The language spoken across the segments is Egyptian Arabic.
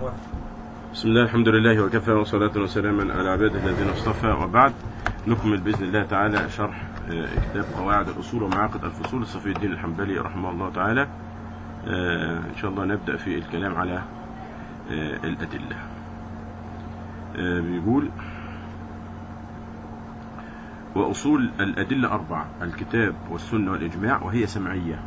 بسم الله الحمد لله وكفى وصلاة وسلاما على عباده الذين اصطفى وبعد نكمل بإذن الله تعالى شرح آه، كتاب قواعد الأصول ومعاقد الفصول لصفي الدين الحنبلي رحمه الله تعالى آه، إن شاء الله نبدأ في الكلام على آه، الأدلة آه، بيقول وأصول الأدلة أربعة الكتاب والسنة والإجماع وهي سمعية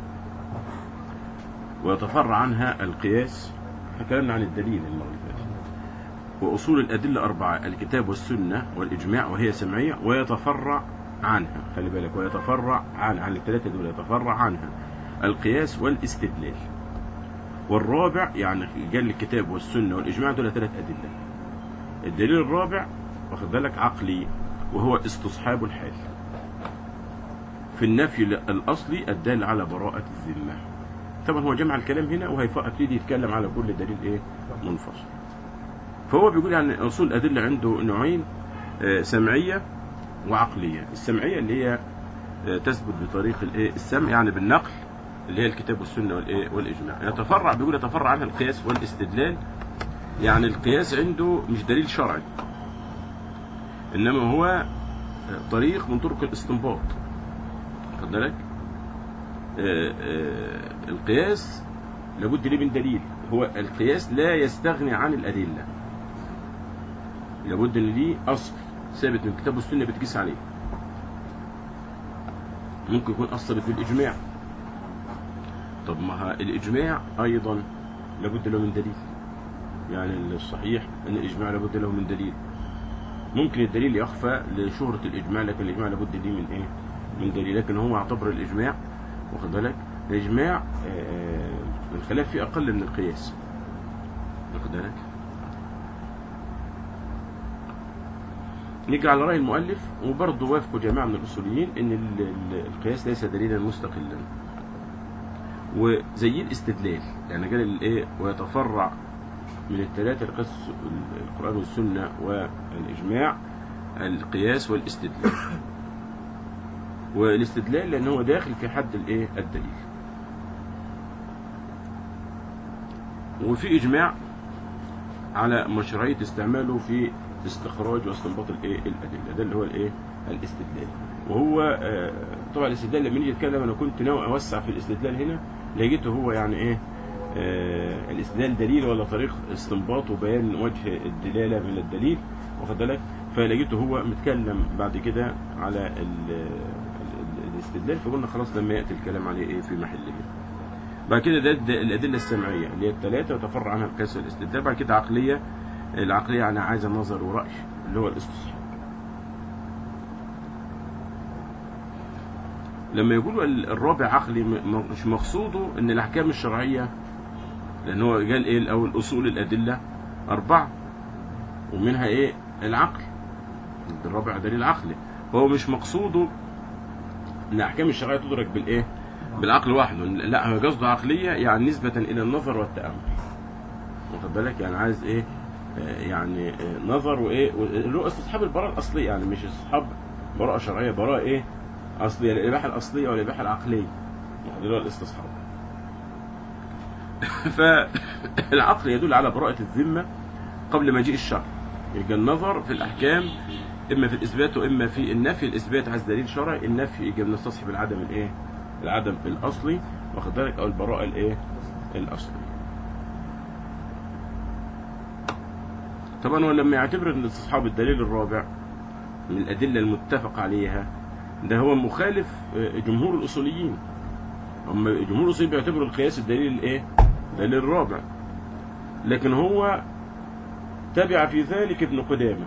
ويتفرع عنها القياس تكلمنا عن الدليل المرة اللي فاتت وأصول الأدلة أربعة الكتاب والسنة والإجماع وهي سمعية ويتفرع عنها خلي بالك ويتفرع عن عن الثلاثة دول يتفرع عنها القياس والاستدلال والرابع يعني قال الكتاب والسنة والإجماع دول ثلاث أدلة الدليل الرابع واخد بالك عقلي وهو استصحاب الحال في النفي الأصلي الدال على براءة الذمة طبعا هو جمع الكلام هنا وهيبتدي يتكلم على كل دليل ايه منفصل فهو بيقول يعني اصول الادله عنده نوعين آه، سمعيه وعقليه السمعيه اللي هي آه، تثبت بطريق الايه السمع يعني بالنقل اللي هي الكتاب والسنه والايه والاجماع يتفرع بيقول يتفرع عنها القياس والاستدلال يعني القياس عنده مش دليل شرعي انما هو آه، طريق من طرق الاستنباط خد بالك آه، آه، القياس لابد ليه من دليل هو القياس لا يستغني عن الأدلة لابد ان ليه أصل ثابت من الكتاب والسنة بتقيس عليه ممكن يكون أصل ثابت بالإجماع طب ما ها الإجماع أيضا لابد له من دليل يعني الصحيح أن الإجماع لابد له من دليل ممكن الدليل يخفى لشهرة الإجماع لكن الإجماع لابد ليه من إيه؟ من دليل لكن هو اعتبر الإجماع واخد بالك الإجماع آه، الخلاف فيه أقل من القياس واخد بالك نيجي على رأي المؤلف وبرضه وافقوا جماعة من الأصوليين إن ال- ال- القياس ليس دليلا مستقلا وزي الاستدلال يعني قال الإيه ويتفرع من الثلاثة القياس القرآن والسنة والإجماع القياس والاستدلال والاستدلال لأن هو داخل في حد الإيه الدليل وفي إجماع على مشروعية استعماله في استخراج واستنباط الايه الادله ده اللي هو الايه الاستدلال وهو آه، طبعا الاستدلال لما نيجي نتكلم انا كنت ناوي اوسع في الاستدلال هنا لقيته هو يعني ايه آه، الاستدلال دليل ولا طريق استنباط وبيان وجه الدلاله من الدليل واخد بالك فلقيته هو متكلم بعد كده على ال- ال- الاستدلال فقلنا خلاص لما ياتي الكلام عليه ايه في محله بعد كده ده الد- الادله السمعيه اللي هي الثلاثه وتفرع عنها القياس والاستدلال بعد كده عقليه العقليه يعني عايزه نظر وراي اللي هو الاستصحاب لما يقولوا ال- الرابع عقلي م- م- مش مقصوده ان الاحكام الشرعيه لان هو قال ايه الاول اصول الادله اربعه ومنها ايه العقل الرابع دليل عقلي فهو مش مقصوده ان الاحكام الشرعيه تدرك بالايه بالعقل وحده لا هو قصده عقليه يعني نسبه الى النظر والتامل واخد بالك يعني عايز ايه آه، يعني آه، نظر وايه اللي هو استصحاب البراءه الاصليه يعني مش استصحاب براءه شرعيه براءه ايه اصليه الاباحه الاصليه والاباحه العقليه اللي هو الاستصحاب فالعقل يدل على براءه الذمه قبل مجيء الشرع يبقى النظر في الاحكام اما في الاثبات واما في النفي الاثبات عايز دليل شرعي النفي يبقى بنستصحب العدم الايه العدم الاصلي واخد بالك او البراءه الايه الاصليه طبعا هو لما يعتبر ان استصحاب الدليل الرابع من الادله المتفق عليها ده هو مخالف آه، جمهور الاصوليين هم جمهور الاصوليين بيعتبروا القياس الدليل الايه الدليل الرابع لكن هو تبع في ذلك ابن قدامه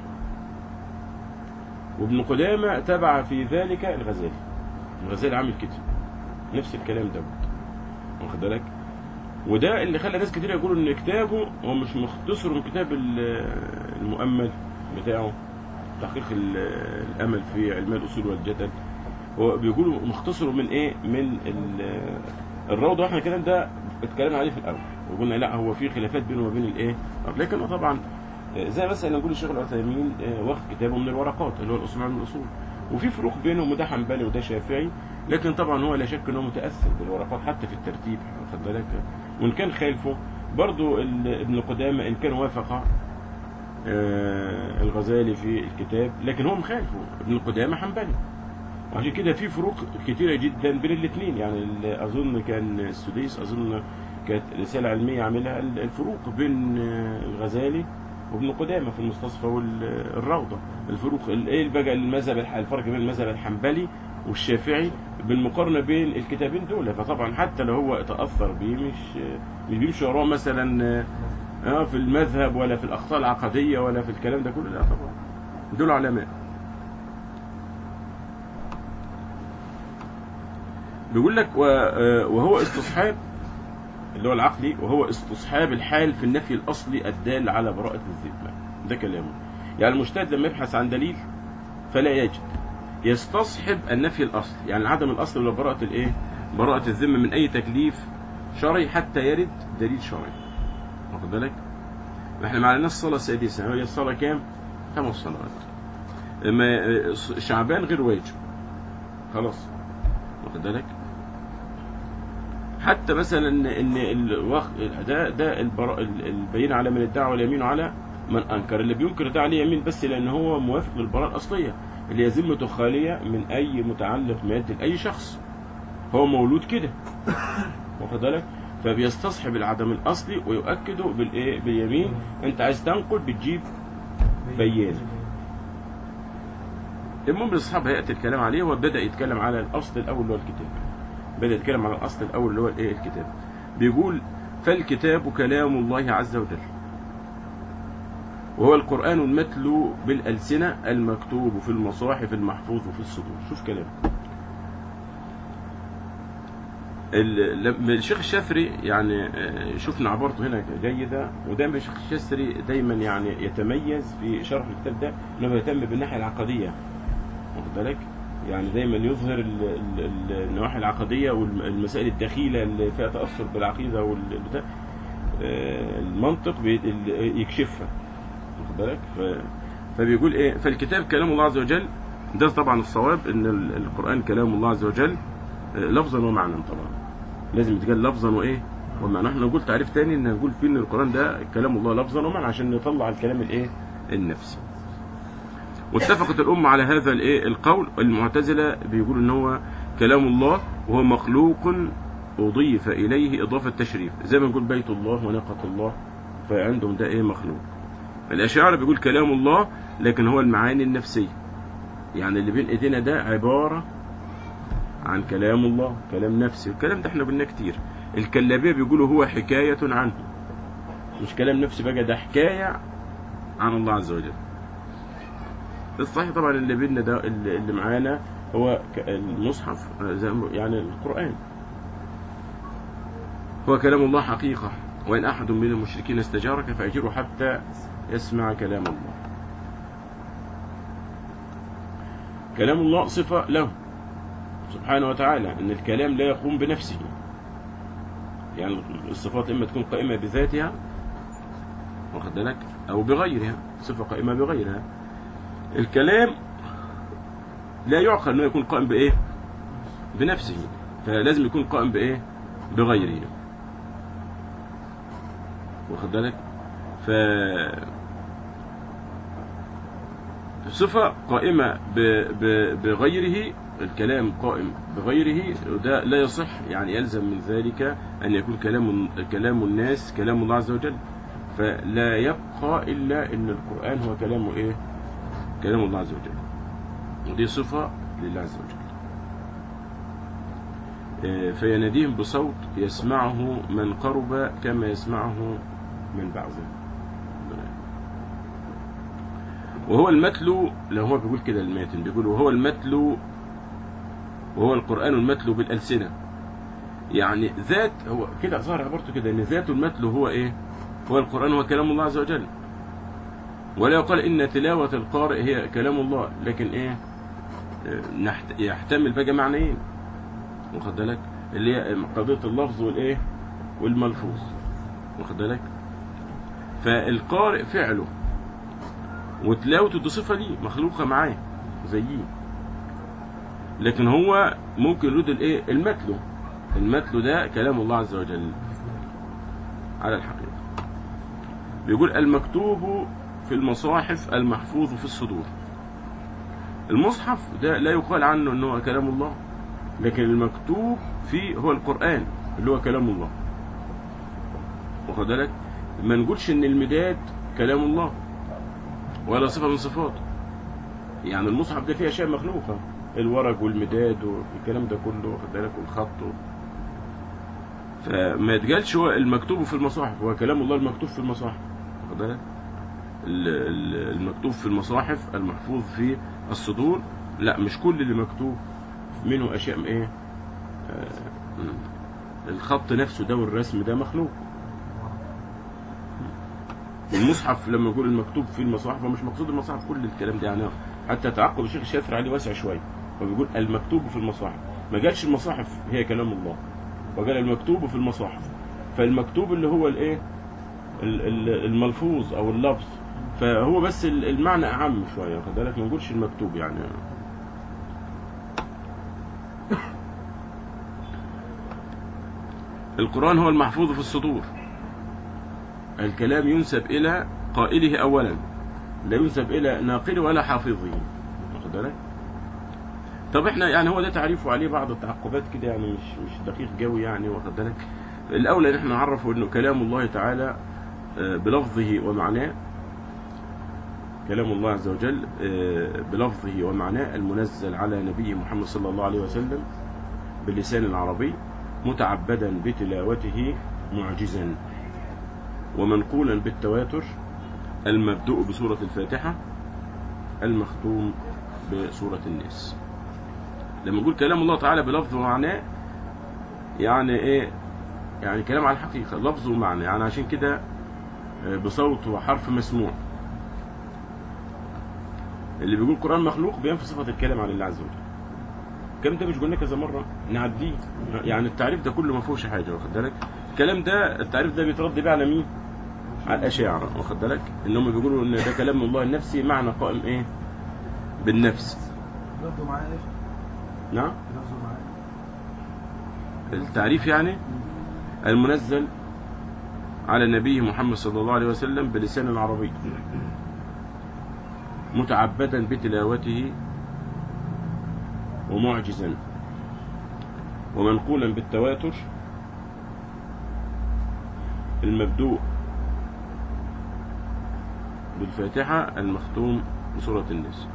وابن قدامه تبع في ذلك الغزالي الغزالي عامل كده نفس الكلام ده واخد بالك وده اللي خلى ناس كتير يقولوا ان كتابه هو مش مختصر من كتاب ال- المؤمل بتاعه تحقيق ال- الامل في علماء الاصول والجدل هو بيقولوا مختصره من ايه من ال- الروضه واحنا كده ده اتكلمنا عليه في الاول وقلنا لا هو في خلافات بينه وبين الايه لكن هو طبعا زي مثلا نقول الشيخ العثيمين آه، واخد كتابه من الورقات اللي هو الاصول عن الاصول وفي فروق بينهم وده حنبلي وده شافعي لكن طبعا هو لا شك انه متاثر بالورقات حتى في الترتيب واخد بالك وان كان خالفه برضو ال- ابن قدامة إن كان وافق آه، الغزالي في الكتاب لكن هو مخالفه ابن قدامة حنبلي وعشان كده في فروق كتيرة جدا بين الاثنين يعني ال- أظن كان السديس أظن كانت رسالة علمية عاملها ال- الفروق بين آه، الغزالي وابن قدامة في المستصفى والروضة الفروق ال- ايه بقى المذهب الح- الفرق بين المذهب الحنبلي والشافعي بالمقارنة بين الكتابين دول فطبعا حتى لو هو تأثر بيه مش مش بيمشي وراه مثلا آه، اه في المذهب ولا في الأخطاء العقدية ولا في الكلام ده كله لا طبعا دول علماء بيقول لك و- آه، وهو استصحاب اللي هو العقلي وهو استصحاب الحال في النفي الأصلي الدال على براءة الذمة ده كلامه يعني المجتهد لما يبحث عن دليل فلا يجد يستصحب النفي الأصلي يعني عدم الأصل ولا براءة الإيه براءة الذمة من أي تكليف شرعي حتى يرد دليل شرعي واخد بالك احنا ما عليناش الصلاة السادسة هي الصلاة كام خمس صلوات ما شعبان غير واجب خلاص واخد بالك حتى مثلا ان ان الوقت ده ده البراء البين على من ادعى واليمين على من انكر اللي بينكر ده عليه يمين بس لان هو موافق للبراءه الاصليه اللي هي ذمته خاليه من اي متعلق مادي لاي شخص هو مولود كده واخد بالك فبيستصحب العدم الاصلي ويؤكده بالايه باليمين انت عايز تنقل بتجيب بيان المهم الاصحاب هياتي الكلام عليه وبدا يتكلم على الاصل الاول اللي هو الكتاب بدأ يتكلم على الأصل الأول اللي هو الإيه الكتاب بيقول فالكتاب كلام الله عز وجل وهو القرآن المتلو بالألسنة المكتوب في المصاحف المحفوظ في الصدور شوف كلام ال- لما الشيخ الشافري يعني آه، شفنا عبارته هنا جيدة ودايما الشيخ الشافري دايما يعني يتميز في شرح الكتاب ده انه يهتم بالناحية العقدية واخد بالك يعني دايما يظهر ال- ال- ال- النواحي العقدية والمسائل الدخيلة اللي فيها تأثر بالعقيدة والبتاع آه، المنطق بي- ال- يكشفها واخد بالك ف- فبيقول ايه فالكتاب كلام الله عز وجل ده طبعا الصواب ان ال- القرآن كلام الله عز وجل آه، لفظا ومعنى طبعا لازم يتقال لفظا وايه ومعنى احنا نقول تعريف تاني ان نقول فيه ان القرآن ده كلام الله لفظا ومعنى عشان نطلع الكلام الايه النفسي واتفقت الأمة على هذا الايه القول المعتزلة بيقولوا ان هو كلام الله وهو مخلوق أضيف إليه إضافة تشريف زي ما نقول بيت الله وناقة الله فعندهم ده ايه مخلوق الأشاعرة بيقول كلام الله لكن هو المعاني النفسية يعني اللي بين ايدينا ده عبارة عن كلام الله كلام نفسي الكلام ده احنا قلناه كتير الكلابية بيقولوا هو حكاية عنه مش كلام نفسي بقى ده حكاية عن الله عز وجل الصحيح طبعا اللي بيننا ده اللي اللي معانا هو ك- المصحف آه، زي ما- يعني القرآن هو كلام الله حقيقة وإن أحد من المشركين استجارك فأجره حتى يسمع كلام الله كلام الله صفة له سبحانه وتعالى أن الكلام لا يقوم بنفسه يعني الصفات إما تكون قائمة بذاتها واخد بالك أو بغيرها صفة قائمة بغيرها الكلام لا يعقل انه يكون قائم بايه بنفسه فلازم يكون قائم بايه بغيره واخد بالك ف صفة قائمة ب... ب... بغيره الكلام قائم بغيره وده لا يصح يعني يلزم من ذلك أن يكون كلام كلام الناس كلام الله عز وجل فلا يبقى إلا أن القرآن هو كلام إيه كلام الله عز وجل ودي صفة لله عز وجل آه، فيناديهم بصوت يسمعه من قرب كما يسمعه من بعده وهو المتلو لو هو بيقول كده الماتن بيقول وهو المتلو وهو القرآن المتلو بالألسنة يعني ذات هو كده ظهر عبارته كده ان ذات المتلو هو ايه هو القرآن هو كلام الله عز وجل ولا يقال ان تلاوة القارئ هي كلام الله لكن ايه آه، نحت- يحتمل بقى معنيين واخد بالك اللي هي قضية اللفظ والايه والملفوظ واخد بالك فالقارئ فعله وتلاوته دي صفة ليه مخلوقة معاه زيه لكن هو ممكن يرد الايه المتلو المتلو ده كلام الله عز وجل على الحقيقة بيقول المكتوب في المصاحف المحفوظ في الصدور المصحف ده لا يقال عنه انه هو كلام الله لكن المكتوب فيه هو القرآن اللي هو كلام الله واخد بالك ما نقولش ان المداد كلام الله ولا صفة من صفاته يعني المصحف ده فيه اشياء مخلوقة الورق والمداد والكلام ده كله واخد بالك والخط و... فما يتقالش هو المكتوب في المصاحف هو كلام الله المكتوب في المصاحف واخد بالك ال- ال- المكتوب في المصاحف المحفوظ في الصدور لا مش كل اللي مكتوب منه اشياء ايه آه، م. الخط نفسه ده والرسم ده مخلوق المصحف لما يقول المكتوب في المصاحف هو مش مقصود المصاحف كل الكلام ده يعني حتى تعقب الشيخ الشافعي عليه واسع شويه هو بيقول المكتوب في المصاحف ما قالش المصاحف هي كلام الله وقال المكتوب في المصاحف فالمكتوب اللي هو الايه ال- ال- الملفوظ او اللفظ فهو بس ال- المعنى اعم شويه واخد بالك ما نقولش المكتوب يعني القرآن هو المحفوظ في الصدور الكلام ينسب إلى قائله أولا لا ينسب إلى ناقله ولا حافظه واخد بالك طب احنا يعني هو ده تعريفه عليه بعض التعقبات كده يعني مش مش دقيق قوي يعني واخد بالك الاولى ان احنا نعرفه انه كلام الله تعالى آه، بلفظه ومعناه كلام الله عز وجل آه، بلفظه ومعناه المنزل على نبيه محمد صلى الله عليه وسلم باللسان العربي متعبدا بتلاوته معجزا ومنقولا بالتواتر المبدوء بسورة الفاتحة المختوم بسورة الناس لما نقول كلام الله تعالى بلفظه ومعناه يعني ايه يعني كلام على الحقيقة لفظ ومعنى يعني عشان كده آه، بصوت وحرف مسموع اللي بيقول القرآن مخلوق بينفي صفة الكلام عن الله عز وجل الكلام ده مش قلنا كذا مرة نعديه يعني التعريف ده كله ما فيهوش حاجة واخد بالك الكلام ده التعريف ده بيترد بيه على مين على الأشاعرة واخد بالك ان هم بيقولوا ان ده كلام الله النفسي معنى قائم ايه بالنفس لفظه معايا ايش؟ نعم لفظه معايا التعريف يعني المنزل على نبيه محمد صلى الله عليه وسلم بلسان العربي متعبدا بتلاوته ومعجزا ومنقولا بالتواتر المبدوء بالفاتحة المختوم بسورة الناس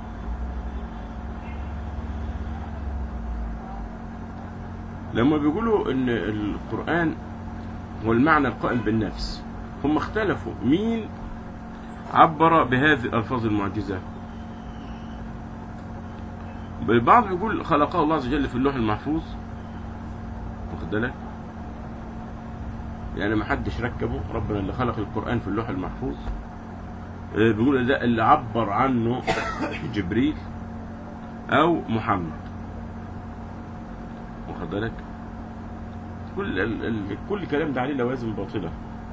لما بيقولوا ان القرآن هو المعنى القائم بالنفس هم اختلفوا مين عبر بهذه الألفاظ المعجزة البعض بيقول خلقه الله عز وجل في اللوح المحفوظ واخد بالك يعني ما حدش ركبه ربنا اللي خلق القرآن في اللوح المحفوظ آه، بيقول ده اللي عبر عنه جبريل أو محمد واخد بالك كل ال ال كل الكلام ده عليه لوازم باطلة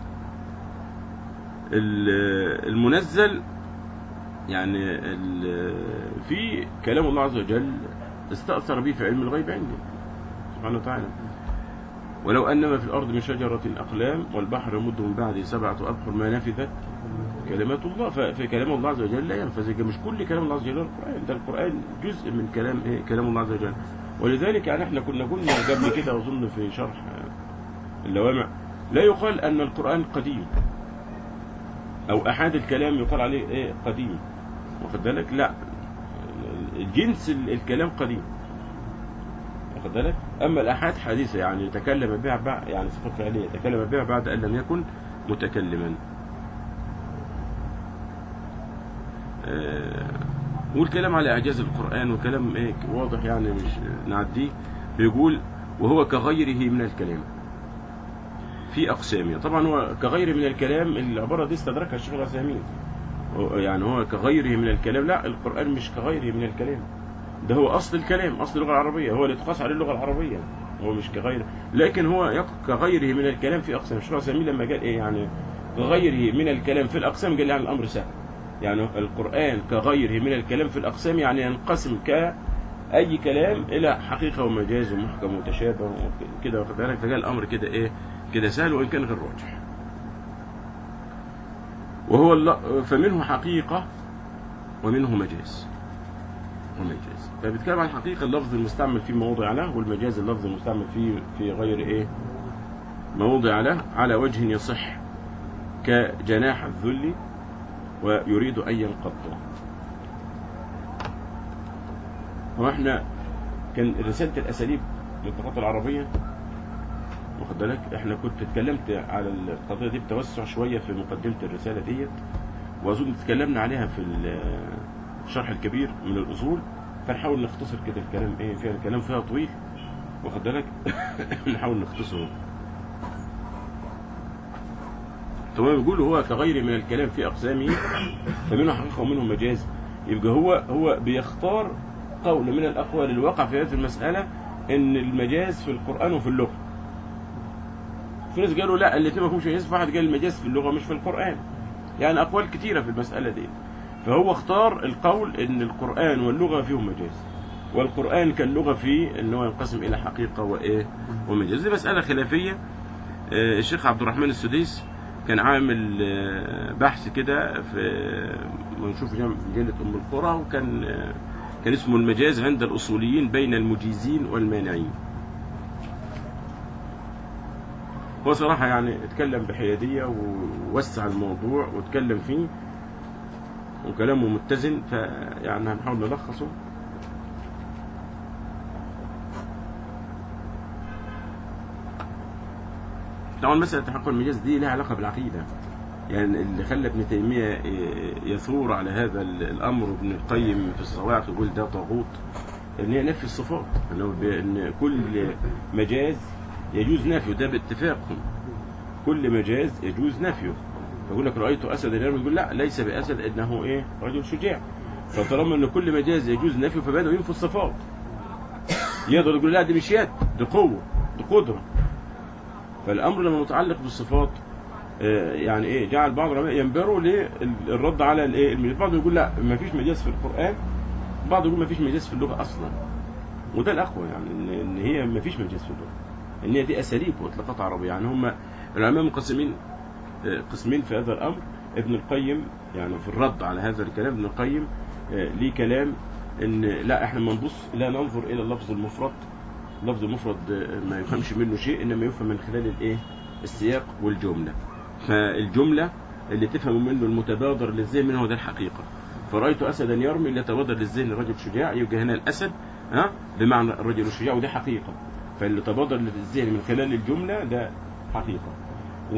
ال- المنزل يعني ال- في كلام الله عز وجل استأثر به في علم الغيب عنده سبحانه وتعالى ولو أن ما في الأرض من شجرة أقلام والبحر يمد من بعده سبعة أبحر ما نفذت كلمات الله ففي كلام الله عز وجل لا ينفذ مش كل كلام الله عز وجل القرآن ده القرآن جزء من كلام إيه كلام الله عز وجل ولذلك يعني احنا كنا قلنا قبل كده أظن في شرح اللوامع لا يقال أن القرآن قديم أو أحد الكلام يقال عليه إيه قديم واخد بالك لا جنس ال- الكلام قديم واخد بالك أما الأحاد حديثة يعني تكلم بها بعد يعني صفة فعلية تكلم بها بعد أن لم يكن متكلما آه، والكلام على إعجاز القرآن وكلام إيه واضح يعني مش نعديه بيقول وهو كغيره من الكلام في أقسامه طبعا هو كغيره من الكلام العبارة دي استدركها الشيخ العثيمين هو- يعني هو كغيره من الكلام لا القرآن مش كغيره من الكلام ده هو أصل الكلام أصل اللغة العربية هو اللي تقاس عليه اللغة العربية هو مش كغيره لكن هو يق- كغيره من الكلام في أقسام الشيخ العثيمين لما قال إيه يعني كغيره من الكلام في الأقسام قال يعني الأمر سهل يعني القرآن كغيره من الكلام في الأقسام يعني ينقسم كأي كلام إلى حقيقة ومجاز ومحكم ومتشابه وكده واخد بالك فقال الأمر كده إيه كده سهل وإن كان غير راجح وهو الل- فمنه حقيقة ومنه مجاز ومجاز فبيتكلم عن حقيقة اللفظ المستعمل في مواضع له والمجاز اللفظ المستعمل فيه في غير ايه موضع له على وجه يصح كجناح الذل ويريد أن ينقضه هو احنا كان رسالة الأساليب للطاقات العربية واخد بالك احنا كنت اتكلمت على القضية دي بتوسع شوية في مقدمة الرسالة ديت وأظن اتكلمنا عليها في ال- الشرح الكبير من الأصول فنحاول نختصر كده الكلام ايه فيها الكلام فيها طويل واخد بالك نحاول نختصره ثم بيقول هو كغير من الكلام في أقسامه فمنه حقيقة ومنه مجاز يبقى هو هو بيختار قول من الأقوال الواقع في هذه المسألة إن المجاز في القرآن وفي اللغة في ناس قالوا لا الاثنين ما فيهمش مجاز واحد قال المجاز في اللغة مش في القرآن يعني أقوال كتيرة في المسألة دي فهو اختار القول إن القرآن واللغة فيهم مجاز والقرآن كاللغة فيه إن هو ينقسم إلى حقيقة وإيه ومجاز دي مسألة خلافية آه، الشيخ عبد الرحمن السديس كان عامل آه، بحث كده في منشوف جم- مجلة أم القرى وكان آه، كان اسمه المجاز عند الأصوليين بين المجيزين والمانعين هو صراحة يعني اتكلم بحيادية ووسع الموضوع واتكلم فيه وكلامه متزن فيعني هنحاول نلخصه طبعا مسألة تحقق المجاز دي لها علاقة بالعقيدة يعني اللي خلى ابن تيمية يثور على هذا الأمر وابن القيم في الصواعق يقول ده طاغوت ان هي نفي الصفات انه ب- ان كل مجاز يجوز نفيه ده باتفاقهم كل مجاز يجوز نفيه فيقول لك رأيت أسد يرمي يقول لا ليس بأسد إنه إيه رجل شجاع فطالما إن كل مجاز يجوز نفيه فبدأوا ينفوا الصفات يقدر يقول لا دي مش يد دي قوة دي قدرة فالأمر لما متعلق بالصفات آه، يعني ايه جعل بعض العلماء ينبروا للرد على الايه المجاز بعض يقول لا ما فيش مجاز في القرآن بعض يقول ما فيش مجاز في اللغة أصلا وده الأقوى يعني إن, إن هي ما فيش مجاز في اللغة إن هي دي أساليب وإطلاقات عربية يعني هم العلماء منقسمين آه، قسمين في هذا الأمر ابن القيم يعني في الرد على هذا الكلام ابن القيم آه، ليه كلام إن لا إحنا ما نبص لا ننظر إلى اللفظ المفرد اللفظ المفرد آه، ما يفهمش منه شيء إنما يفهم من خلال الإيه السياق والجملة فالجملة اللي تفهم منه المتبادر للذهن منه ده الحقيقة فرأيت أسدا يرمي اللي يتبادر للذهن رجل شجاع يبقى هنا الأسد ها بمعنى الرجل الشجاع وده حقيقة فاللي تبادر للذهن من خلال الجملة ده حقيقة و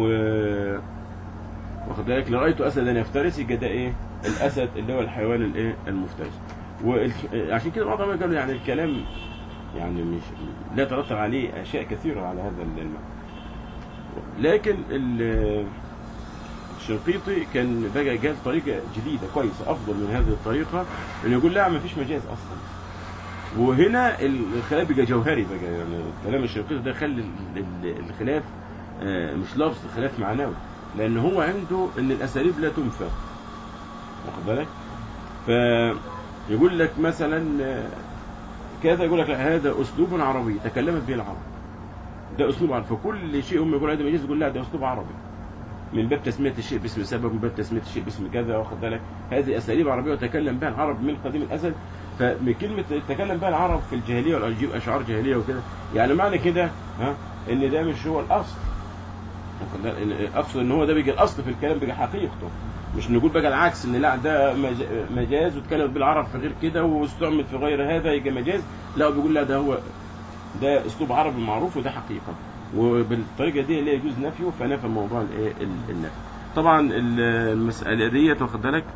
واخد بالك لرأيت أسدا يفترس يبقى ده إيه الأسد اللي هو الحيوان الإيه المفترس وعشان كده بعض العلماء قالوا يعني الكلام يعني مش لا يترتب عليه أشياء كثيرة على هذا المعنى لكن ال- الشنقيطي كان بقى جاب طريقة جديدة كويسة أفضل من هذه الطريقة إنه يقول لا ما فيش مجاز أصلا وهنا الخلاف بقى جوهري بقى يعني كلام الشنقيطي ده خلي ال- ال- الخلاف آه، مش لفظ خلاف معنوي لأن هو عنده إن الأساليب لا تنفى واخد بالك فيقول لك مثلا آه، كذا يقول لك لا هذا أسلوب عربي تكلمت به العرب ده أسلوب عربي فكل شيء هم يقول هذا مجاز يقول لا ده أسلوب عربي من باب تسمية الشيء باسم سبب من باب تسمية الشيء باسم كذا واخد بالك هذه أساليب عربية وتكلم بها العرب من قديم الأزل فمن كلمة تكلم بها العرب في الجاهلية ولا يجيب أشعار جاهلية وكده يعني معنى كده ها إن ده مش هو الأصل واخد بالك؟ إن- أقصد إن هو ده بيجي الأصل في الكلام بيجي حقيقته مش نقول بقى العكس إن لا ده مج- مجاز واتكلم بالعرب في غير كده واستعمل في غير هذا يجي مجاز لا هو بيقول لا ده هو ده اسلوب عربي معروف وده حقيقه وبالطريقه دي اللي يجوز نفيه فنفى موضوع الايه ال- النفي طبعا ال- المساله ديت واخد بالك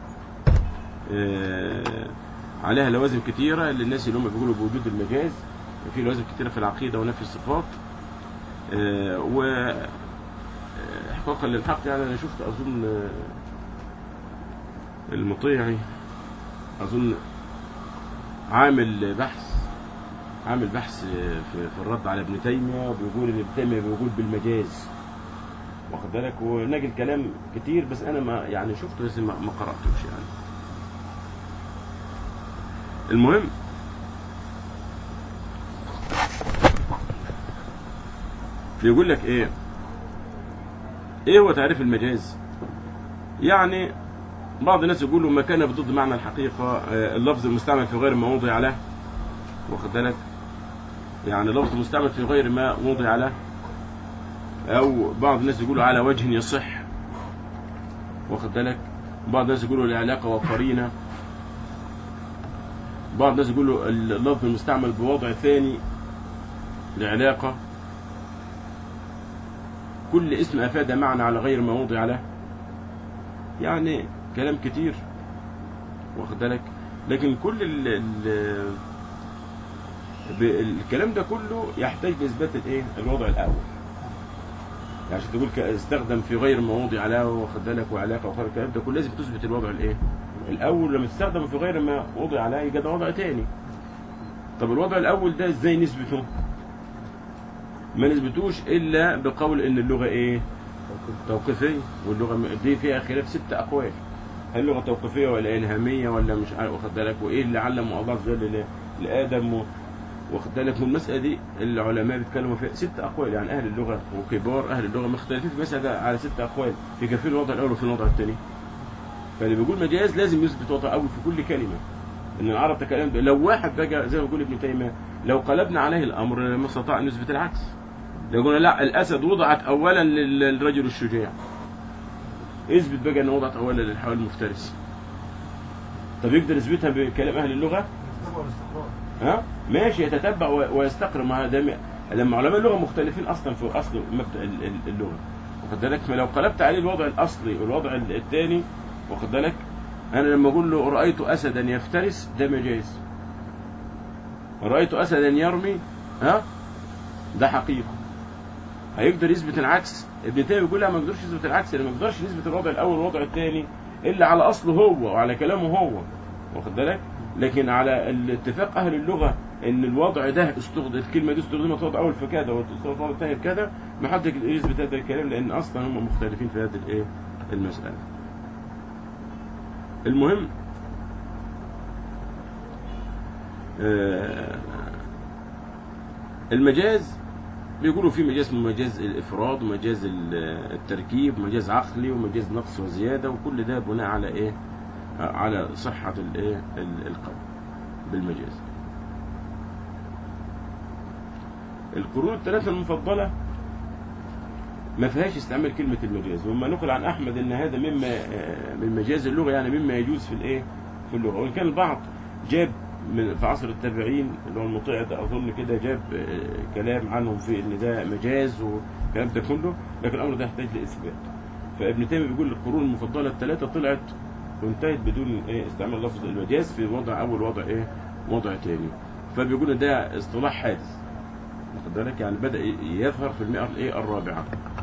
آه، عليها لوازم كتيره للناس اللي هم بيقولوا بوجود المجاز في لوازم كتيره في العقيده ونفي الصفات آه، و آه، احقاقا للحق يعني انا شفت اظن آه، المطيعي اظن عامل بحث عامل بحث في, في الرد على ابن تيمية وبيقول ان ابن تيمية بيقول بالمجاز واخد بالك ونجل كلام كتير بس انا ما يعني شفته بس ما, ما قرأتوش يعني المهم بيقول لك ايه ايه هو تعريف المجاز يعني بعض الناس يقولوا ما كان بضد معنى الحقيقة آه، اللفظ المستعمل في غير ما وضع له واخد بالك يعني لفظ مستعمل في غير ما وضع له أو بعض الناس يقولوا على وجه يصح واخد بالك بعض الناس يقولوا العلاقة وقرينة بعض الناس يقولوا اللفظ المستعمل بوضع ثاني لعلاقة كل اسم أفاد معنى على غير ما وضع له يعني كلام كتير واخد بالك لكن كل ال ال ب- الكلام ده كله يحتاج لإثبات الايه الوضع الأول يعني عشان تقول ك- استخدم في غير ما وضع له واخد بالك وعلاقة وخير الكلام ده كله لازم تثبت الوضع الايه الأول لما تستخدم في غير ما وضع له يبقى ده وضع تاني طب الوضع الأول ده ازاي نثبته ما نثبتوش إلا بقول إن اللغة ايه توقيفية واللغة م- دي فيها خلاف ست أقوال هل اللغة توقيفية ولا إلهامية ولا مش عارف واخد بالك وإيه اللي علم وأضاف ذل ل- لآدم و- واخد بالك من المسألة دي العلماء بيتكلموا فيها ست أقوال يعني أهل اللغة وكبار أهل اللغة مختلفين في المسألة ده على ست أقوال في كفين الوضع الأول وفي الوضع الثاني فاللي بيقول مجاز لازم يثبت وضع أول في كل كلمة إن العرب تكلم لو واحد بقى زي ما بيقول ابن تيمية لو قلبنا عليه الأمر ما استطاع أن يثبت العكس لو قلنا لا الأسد وضعت أولا لل- للرجل الشجاع اثبت بقى ان وضعت اولا للحيوان المفترس طب يقدر يثبتها بكلام اهل اللغه استقرار استقرار ها ماشي يتتبع و- ويستقر مع ده م- لما علماء اللغه مختلفين اصلا في اصل مبدا ال- ال- اللغه واخد بالك فلو قلبت عليه الوضع الاصلي والوضع ال- الثاني واخد بالك انا لما اقول له رايت اسدا يفترس ده مجاز رايت اسدا يرمي ها ده حقيقه هيقدر يثبت العكس ابن تيميه بيقول لا ما يقدرش يثبت العكس لان ما يقدرش يثبت الوضع الاول والوضع الثاني الا على اصله هو وعلى كلامه هو واخد بالك لكن على الاتفاق اهل اللغه ان الوضع ده استخدم الكلمه دي استخدمت وضع اول في كذا واستخدمت وضع ثاني في كذا ما حد يقدر يثبت هذا الكلام لان اصلا هم مختلفين في هذه الايه المساله المهم آه، المجاز بيقولوا في مجاز اسمه مجاز الافراد ومجاز ال- التركيب ومجاز عقلي ومجاز نقص وزياده وكل ده بناء على ايه على صحه الايه ال- القول بالمجاز القرون الثلاثه المفضله ما فيهاش استعمال كلمه المجاز وما نقل عن احمد ان هذا مما آه، من مجاز اللغه يعني مما يجوز في الايه في اللغه وان كان البعض جاب من في عصر التابعين اللي هو المطيع ده اظن كده جاب آه، كلام عنهم في ان ده مجاز والكلام ده كله لكن الامر ده يحتاج لاثبات فابن تيميه بيقول القرون المفضله الثلاثه طلعت وانتهت بدون ايه استعمال لفظ المجاز في وضع اول وضع ايه وضع تاني فبيقول إن ده اصطلاح حادث واخد بالك يعني بدا يظهر في المئه الايه الرابعه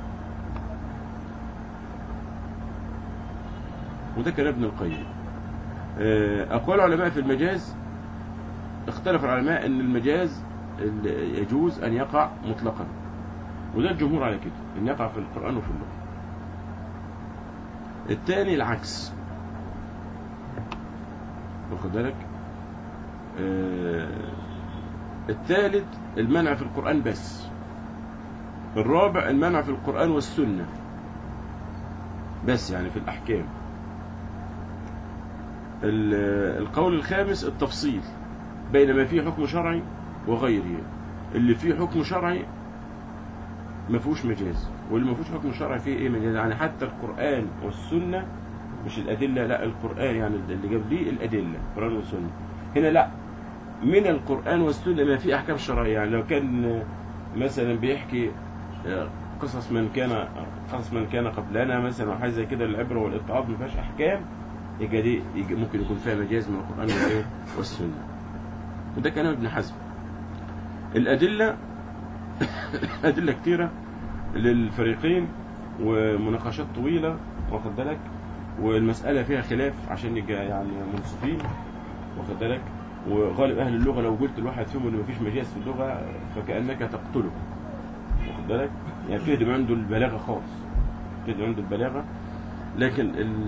وده كلام ابن القيم آه، اقوال العلماء في المجاز اختلف العلماء ان المجاز ال- يجوز ان يقع مطلقا وده الجمهور على كده ان يقع في القران وفي اللغه الثاني العكس واخد بالك آه، الثالث المنع في القران بس الرابع المنع في القران والسنه بس يعني في الاحكام ال- القول الخامس التفصيل بين ما فيه حكم شرعي وغيره اللي فيه حكم شرعي ما فيهوش مجاز واللي ما فيهوش حكم شرعي فيه ايه مجاز يعني حتى القرآن والسنة مش الأدلة لا القرآن يعني اللي جاب ليه الأدلة القرآن والسنة هنا لا من القرآن والسنة ما فيه أحكام شرعية يعني لو كان مثلا بيحكي آه، قصص من كان قصص من كان قبلنا مثلا او حاجه زي كده العبره والاتعاظ ما فيهاش احكام يبقى دي يبقى ممكن يكون فيها مجاز من القران والايه والسنه وده كلام ابن حزم الادله ادله كتيره للفريقين ومناقشات طويله واخد بالك والمساله فيها خلاف عشان يبقى يعني منصفين واخد بالك وغالب اهل اللغه لو قلت لواحد فيهم ان مفيش مجاز في اللغه فكانك تقتله واخد بالك يعني بتهدم عنده البلاغه خالص بتهدم عنده البلاغه لكن ال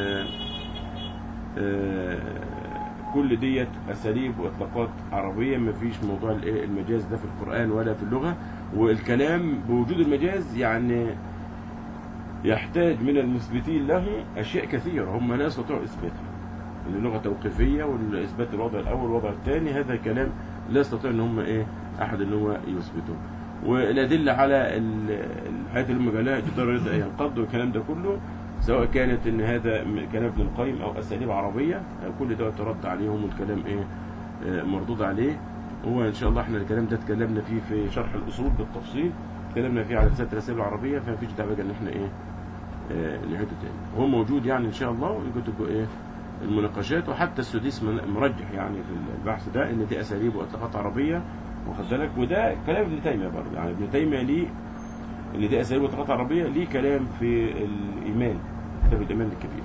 آه، كل ديت اساليب واطلاقات عربيه ما فيش موضوع الإيه المجاز ده في القران ولا في اللغه والكلام بوجود المجاز يعني يحتاج من المثبتين له أشياء كثيرة هم لا يستطيعوا إثباتها إن اللغة توقيفية والإثبات الوضع الأول والوضع الثاني هذا كلام لا يستطيع إن هم إيه أحد إن هو يثبته والأدلة على ال- الحاجات اللي هم قالها جدار يريد أن ينقض والكلام ده كله سواء كانت إن هذا من كلام ابن القيم أو أساليب عربية كل ده ترد عليهم والكلام إيه آه، مردود عليه هو إن شاء الله إحنا الكلام ده اتكلمنا فيه في شرح الأصول بالتفصيل اتكلمنا فيه على رسالة الرسائل العربية فما فيش داعي بقى إن إحنا إيه آه، نعيده تاني هو موجود يعني إن شاء الله ويمكن تبقوا إيه المناقشات وحتى السديس من- مرجح يعني في البحث ده ان دي اساليب واطلاقات عربيه واخد بالك وده كلام ابن تيميه برضه يعني ابن تيميه ليه ان دي اساليب واطلاقات عربيه ليه كلام في الايمان كتاب الايمان الكبير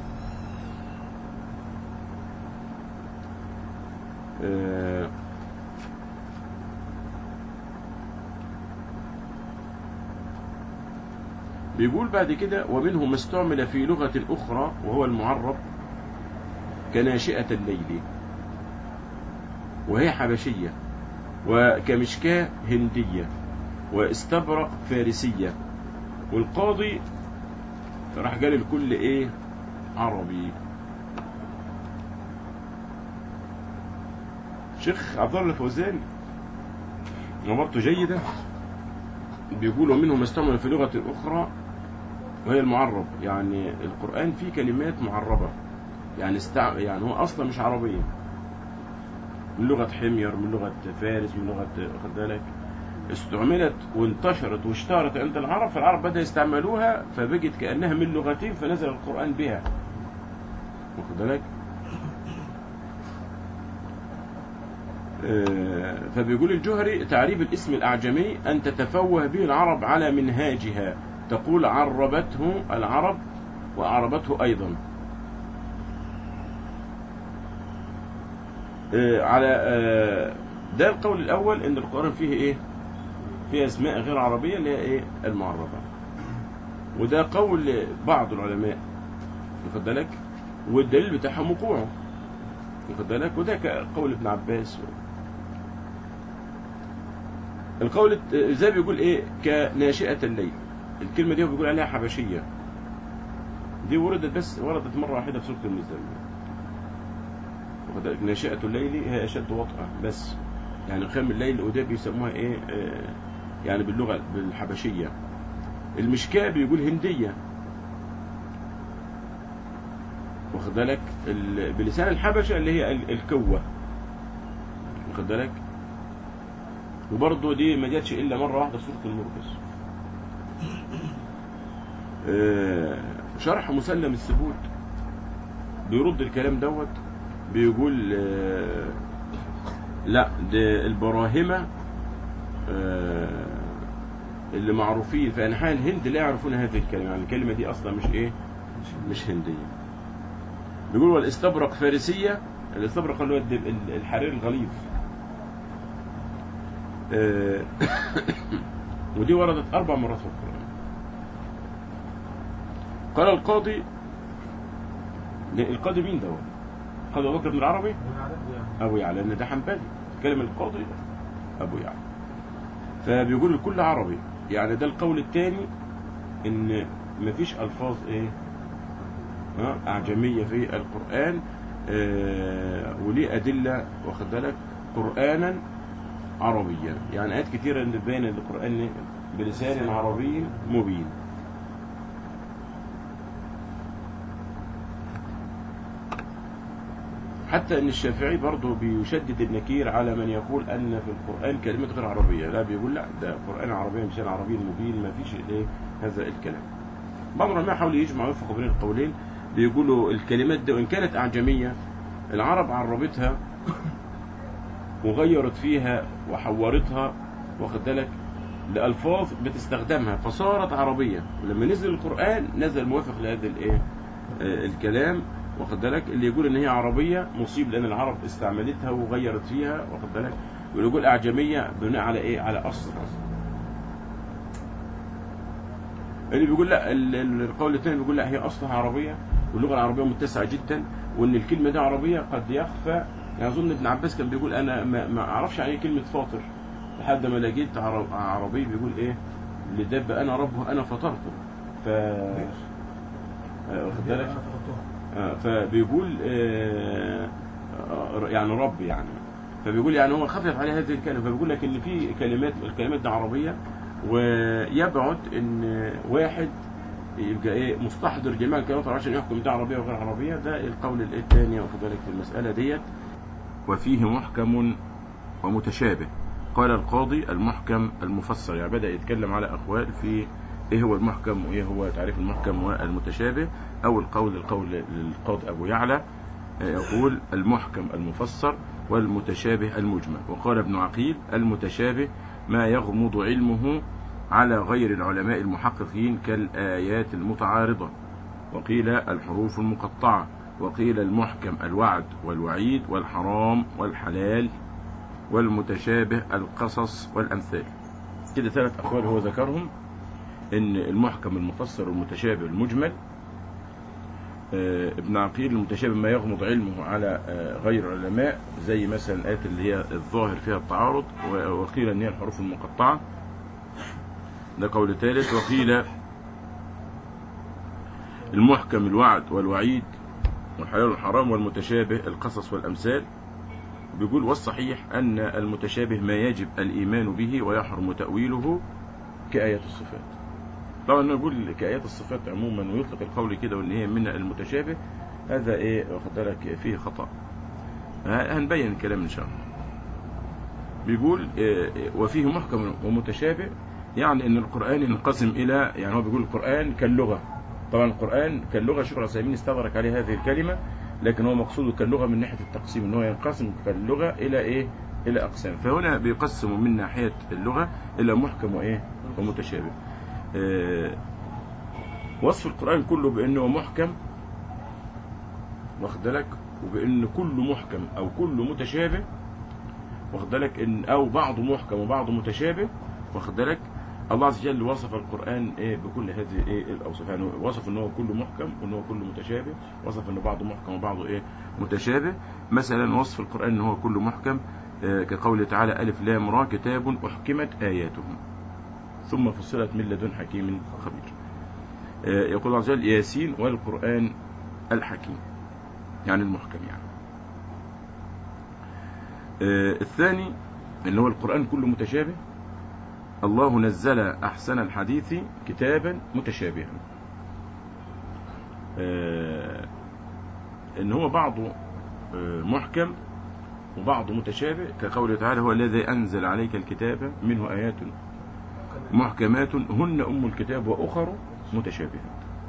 آه، بيقول بعد كده ومنه ما استعمل في لغة أخرى وهو المعرب كناشئة الليل وهي حبشية وكمشكاة هندية واستبرق فارسية والقاضي راح قال الكل ايه عربي شيخ عبد الله الفوزان عبارته جيدة بيقول ومنه ما استعمل في لغة أخرى وهي المعرب يعني القرآن فيه كلمات معربة يعني استع... يعني هو اصلا مش عربيه من لغه حمير من لغه فارس من لغه واخد بالك استعملت وانتشرت واشتهرت عند العرب فالعرب بدأ يستعملوها فبقت كأنها من لغتين فنزل القرآن بها واخد بالك آه، فبيقول الجهري تعريب الاسم الأعجمي أن تتفوه به العرب على منهاجها تقول عربته العرب وأعربته أيضا آه، على آه، ده القول الأول أن القرآن فيه إيه فيه أسماء غير عربية اللي هي إيه المعربة وده قول بعض العلماء واخد بالك والدليل بتاعهم وقوعه واخد بالك وده قول ابن عباس القول الت- زي بيقول ايه كناشئة الليل الكلمة دي هو بيقول عليها حبشية دي وردت بس وردت مرة واحدة في سورة المزمل واخد بالك ناشئة الليل هي أشد وطأة بس يعني خام الليل وده بيسموها ايه آه، يعني باللغة بالحبشية المشكاة بيقول هندية واخد بالك ال- بلسان الحبشة اللي هي ال- الكوة واخد بالك وبرضه دي ما جاتش الا مره واحده في سوره النور بس آه، شرح مسلم الثبوت بيرد الكلام دوت بيقول آه، لا ده البراهمه آه، اللي معروفين في انحاء الهند لا يعرفون هذه الكلمه يعني الكلمه دي اصلا مش ايه مش هنديه بيقول والاستبرق فارسيه الاستبرق اللي هو الد- ال- الحرير الغليظ آه، ودي وردت اربع مرات في القران قال القاضي لا، القاضي مين دوت قاضي ابو بكر بن العربي ابو يعلى لان ده حنبلي كلمه القاضي ابو يعلى فبيقول الكل عربي يعني ده القول الثاني ان مفيش الفاظ ايه ها، اعجميه في القران آه، وليه ادله واخد بالك قرانا عربيا يعني آيات كثيرة اللي بين القرآن بلسان عربي مبين حتى ان الشافعي برضه بيشدد النكير على من يقول ان في القرآن كلمات غير عربية لا بيقول لا ده قرآن عربي بلسان عربي مبين ما فيش ايه هذا الكلام بعض العلماء حاولوا يجمعوا ويوفقوا بين القولين بيقولوا الكلمات دي وان كانت اعجمية العرب عربتها وغيرت فيها وحورتها واخد بالك لألفاظ بتستخدمها فصارت عربية ولما نزل القرآن نزل موافق لهذا الايه آه، الكلام واخد بالك اللي يقول ان هي عربية مصيب لان العرب استعملتها وغيرت فيها واخد بالك واللي يقول اعجمية بناء على ايه على اصل اللي بيقول لا ال- ال- القول الثاني بيقول لا هي اصلها عربية واللغة العربية متسعة جدا وان الكلمة دي عربية قد يخفى يعني اظن ابن عباس كان بيقول انا ما, ما اعرفش يعني ايه كلمة فاطر لحد ما لقيت عر- عربي بيقول ايه اللي دب انا ربه انا فطرته ف آه، واخد بالك أنا فقدتها. آه، فبيقول آه، آه، يعني رب يعني فبيقول يعني هو خفف عليه هذه الكلمه فبيقول لك ان في كلمات الكلمات دي عربيه ويبعد ان واحد يبقى ايه مستحضر جميع الكلمات عشان يحكم ده عربيه وغير عربيه ده القول الثاني واخد بالك في المساله ديت وفيه محكم ومتشابه قال القاضي المحكم المفسر يعني بدأ يتكلم على أقوال في إيه هو المحكم وإيه هو تعريف المحكم والمتشابه أو القول القول للقاضي أبو يعلى آه، يقول المحكم المفسر والمتشابه المجمل وقال ابن عقيل المتشابه ما يغمض علمه على غير العلماء المحققين كالآيات المتعارضة وقيل الحروف المقطعة وقيل المحكم الوعد والوعيد والحرام والحلال والمتشابه القصص والأمثال كده ثلاث أقوال هو ذكرهم إن المحكم المفسر والمتشابه المجمل آه، ابن عقيل المتشابه ما يغمض علمه على آه، غير العلماء زي مثلا الآيات اللي هي الظاهر فيها التعارض و- وقيل إن هي الحروف المقطعة ده قول ثالث وقيل المحكم الوعد والوعيد والحلال والحرام والمتشابه القصص والأمثال بيقول والصحيح أن المتشابه ما يجب الإيمان به ويحرم تأويله كآيات الصفات طبعا نقول كآيات الصفات عموما ويطلق القول كده وان هي من المتشابه هذا ايه واخد بالك فيه خطأ ه- هنبين الكلام ان شاء الله بيقول آه، آه، وفيه محكم ومتشابه يعني ان القرآن ينقسم الى يعني هو بيقول القرآن كاللغة طبعا القرآن كاللغة شكرا سامين استدرك عليه هذه الكلمة لكن هو مقصوده كاللغة من ناحية التقسيم ان هو ينقسم كاللغة الى ايه الى اقسام فهنا بيقسم من ناحية اللغة الى محكم وايه ومتشابه آه، وصف القرآن كله بأنه محكم واخد بالك وبأن كله محكم أو كله متشابه واخد بالك إن أو بعضه محكم وبعضه متشابه واخد بالك الله عز وجل وصف القرآن إيه بكل هذه إيه الأوصاف يعني وصف إن هو كله محكم وإن هو كله متشابه وصف إن بعضه محكم وبعضه إيه متشابه مثلا وصف القرآن إن هو كله محكم آه، كقوله تعالى ألف لام را كتاب أحكمت آياته ثم فصلت من لدن حكيم خبير آه، يقول الله عز وجل ياسين والقرآن الحكيم يعني المحكم يعني آه، الثاني اللي هو القرآن كله متشابه الله نزل أحسن الحديث كتابا متشابها آه، إن هو بعضه آه، محكم وبعضه متشابه كقوله تعالى هو الذي أنزل عليك الكتاب منه آيات محكمات هن أم الكتاب وأخر متشابهات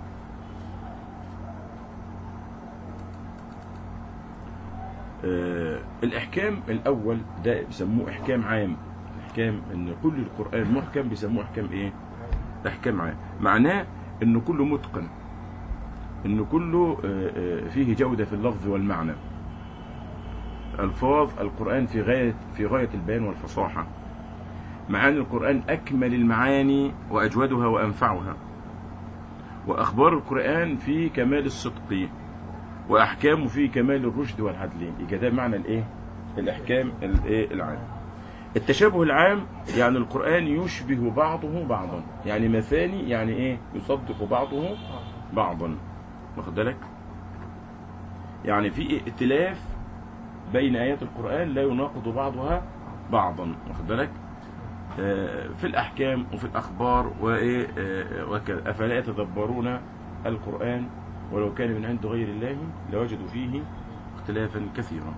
آه، الإحكام الأول ده بيسموه إحكام عام إحكام إن كل القرآن محكم بيسموه إحكام إيه؟ إحكام عام معناه إن كله متقن إن كله آه، آه، فيه جودة في اللفظ والمعنى ألفاظ القرآن في غاية في غاية البيان والفصاحة معاني القرآن أكمل المعاني وأجودها وأنفعها وأخبار القرآن في كمال الصدق وأحكامه في كمال الرشد والعدل يبقى ده معنى الإيه؟ الإحكام الإيه العام التشابه العام يعني القرآن يشبه بعضه بعضا يعني مثاني يعني إيه يصدق بعضه بعضا واخد بالك يعني في ائتلاف بين آيات القرآن لا يناقض بعضها بعضا واخد بالك آه، في الأحكام وفي الأخبار وإيه آه، وكذا أفلا يتدبرون القرآن ولو كان من عند غير الله لوجدوا فيه اختلافا كثيرا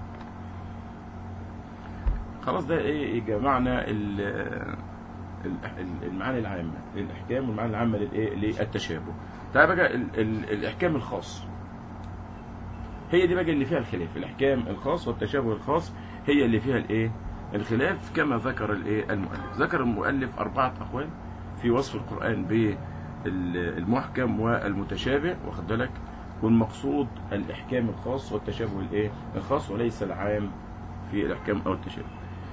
خلاص ده ايه يبقى معنى ال- ال- المعاني العامة للإحكام والمعاني العامة للإيه للتشابه تعال بقى ال- ال- الإحكام الخاص هي دي بقى اللي فيها الخلاف الإحكام الخاص والتشابه الخاص هي اللي فيها الإيه الخلاف كما ذكر الإيه المؤلف ذكر المؤلف أربعة أقوال في وصف القرآن بالمحكم والمتشابه واخد بالك والمقصود الإحكام الخاص والتشابه الإيه الخاص وليس العام في الإحكام أو التشابه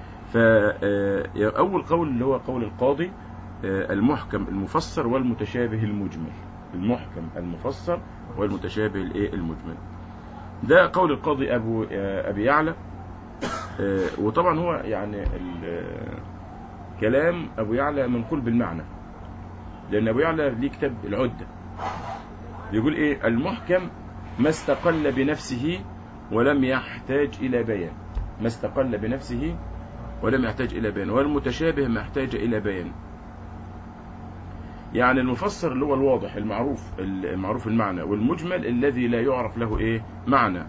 فأول قول اللي هو قول القاضي آه، المحكم المفسر والمتشابه المجمل المحكم المفسر والمتشابه الايه المجمل ده قول القاضي ابو آه، ابي يعلى آه، وطبعا هو يعني ال- آه، كلام ابو يعلى منقول بالمعنى لان ابو يعلى ليه كتاب العده بيقول ايه المحكم ما استقل بنفسه ولم يحتاج الى بيان ما استقل بنفسه ولم يحتاج الى بيان والمتشابه ما احتاج الى بيان يعني المفسر اللي هو الواضح المعروف المعروف المعنى والمجمل الذي لا يعرف له ايه معنى